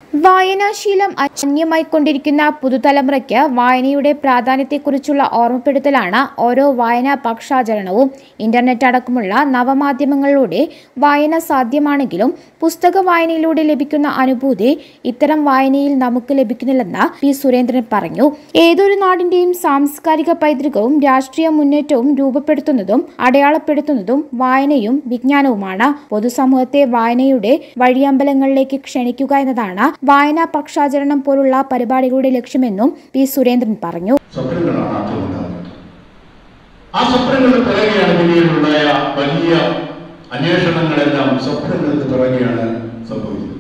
വായനാശീലം അന്യമായിക്കൊണ്ടിരിക്കുന്ന പുതുതലമുറയ്ക്ക് വായനയുടെ പ്രാധാന്യത്തെക്കുറിച്ചുള്ള ഓർമ്മപ്പെടുത്തലാണ് ഓരോ വായനാ പക്ഷാചരണവും ഇന്റർനെറ്റ് അടക്കമുള്ള നവമാധ്യമങ്ങളിലൂടെ വായന സാധ്യമാണെങ്കിലും പുസ്തക വായനയിലൂടെ ലഭിക്കുന്ന അനുഭൂതി ഇത്തരം വായനയിൽ നമുക്ക് ലഭിക്കുന്നില്ലെന്ന് പി സുരേന്ദ്രൻ പറഞ്ഞു ഏതൊരു നാടിന്റെയും സാംസ്കാരിക പൈതൃകവും രാഷ്ട്രീയ മുന്നേറ്റവും രൂപപ്പെടുത്തുന്നതും അടയാളപ്പെടുത്തുന്നതും വായനയും വിജ്ഞാനവുമാണ് പൊതുസമൂഹത്തെ വായനയുടെ വഴിയമ്പലങ്ങളിലേക്ക് ക്ഷണിക്കുക എന്നതാണ് വായനാ പക്ഷാചരണം പോലുള്ള പരിപാടികളുടെ ലക്ഷ്യമെന്നും പി സുരേന്ദ്രൻ പറഞ്ഞു സ്വപ്നങ്ങളാണ് ആദ്യം ഉണ്ടാകുന്നത് ആ സ്വപ്നങ്ങളുടെ പിറകെയാണ് പിന്നീടുണ്ടായ വലിയ അന്വേഷണങ്ങളെല്ലാം സ്വപ്നങ്ങൾക്ക് പിറകെയാണ് സംഭവിച്ചത്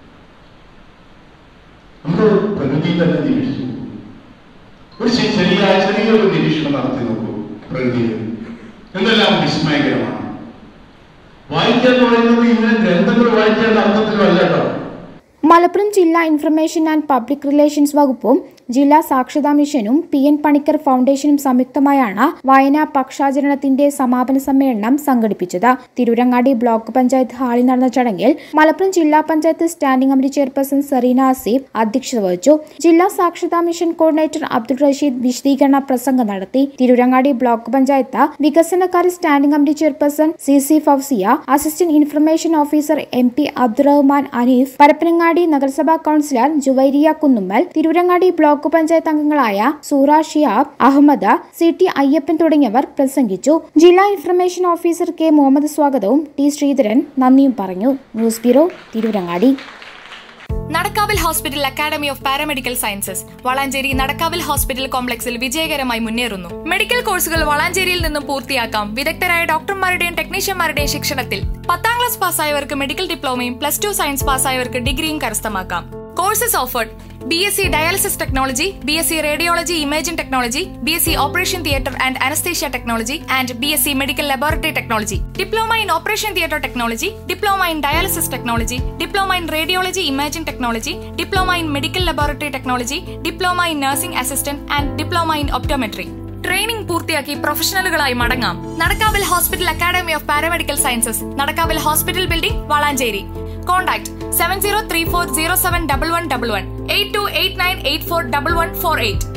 നമ്മൾ പ്രകൃതി തന്നെ നിരീക്ഷിച്ചു ഒരു ശ- ശരിയായ ചെറിയൊരു നിരീക്ഷണം നടത്തി നോക്കൂ പ്രകൃതിയിൽ എന്തെല്ലാം വിസ്മയകരമാണ് വായിക്കുക എന്ന് പറയുന്നത് ഇങ്ങനെ ഗ്രന്ഥങ്ങൾ വായിക്കേണ്ട അർത്ഥത്തിലല്ല കേട്ടോ മലപ്പുറം ജില്ലാ ഇൻഫർമേഷൻ ആൻഡ് പബ്ലിക് റിലേഷൻസ് വകുപ്പും ജില്ലാ സാക്ഷരതാ മിഷനും പി എൻ പണിക്കർ ഫൗണ്ടേഷനും സംയുക്തമായാണ് വായനാ പക്ഷാചരണത്തിന്റെ സമാപന സമ്മേളനം സംഘടിപ്പിച്ചത് തിരൂരങ്ങാടി ബ്ലോക്ക് പഞ്ചായത്ത് ഹാളിൽ നടന്ന ചടങ്ങിൽ മലപ്പുറം ജില്ലാ panchayat standing committee chairperson Sereena Asif അധ്യക്ഷത വഹിച്ചു ജില്ലാ സാക്ഷരതാ മിഷൻ കോർഡിനേറ്റർ അബ്ദുൾ റഷീദ് വിശദീകരണ പ്രസംഗം നടത്തി തിരൂരങ്ങാടി ബ്ലോക്ക് പഞ്ചായത്ത് വികസനകാര്യ standing committee chairperson C C Fousiya assistant information officer M P Abdurahman Aneef Parappanangadi നഗരസഭാ കൌൺസിലർ ജുവൈരിയ കുന്നുമ്മൽ തിരൂരങ്ങാടി ബ്ലോക്ക് പഞ്ചായത്ത് അംഗങ്ങളായ സൂറ ഷിയാബ് അഹമ്മദ് സി ടി അയ്യപ്പൻ തുടങ്ങിയവർ പ്രസംഗിച്ചു ജില്ലാ ഇൻഫർമേഷൻ ഓഫീസർ കെ മുഹമ്മദ് സ്വാഗതവും ടി ശ്രീധരൻ നന്ദിയും പറഞ്ഞു news bureau Tirurangadi Nadakkavil hospital academy of paramedical sciences Valanchery Nadakkavil hospital കോംപ്ലക്സിൽ വിജയകരമായി മുന്നേറുന്നു മെഡിക്കൽ കോഴ്സുകൾ വളാഞ്ചേരിയിൽ നിന്നും പൂർത്തിയാക്കാം വിദഗ്ധരായ ഡോക്ടർമാരുടെയും ടെക്നീഷ്യന്മാരുടെയും ശിക്ഷണത്തിൽ പത്താം ക്ലാസ് പാസ്സായവർക്ക് മെഡിക്കൽ ഡിപ്ലോമയും പ്ലസ് ടു സയൻസ് പാസ്സായവർക്ക് ഡിഗ്രിയും കരസ്ഥമാക്കാം courses offered B S C dialysis technology B S C radiology imaging technology B S C operation theatre and anaesthesia technology and B S C medical laboratory technology diploma in operation theatre technology diploma in dialysis technology diploma in radiology imaging technology diploma in medical laboratory technology diploma in nursing assistant and diploma in optometry training പൂർത്തിയാക്കി പ്രൊഫഷണലുകളായി മടങ്ങാം Nadakkavil hospital academy of paramedical sciences Nadakkavil hospital building Valanchery contact seven zero three four zero seven double one double one eight two eight nine eight four double one four eight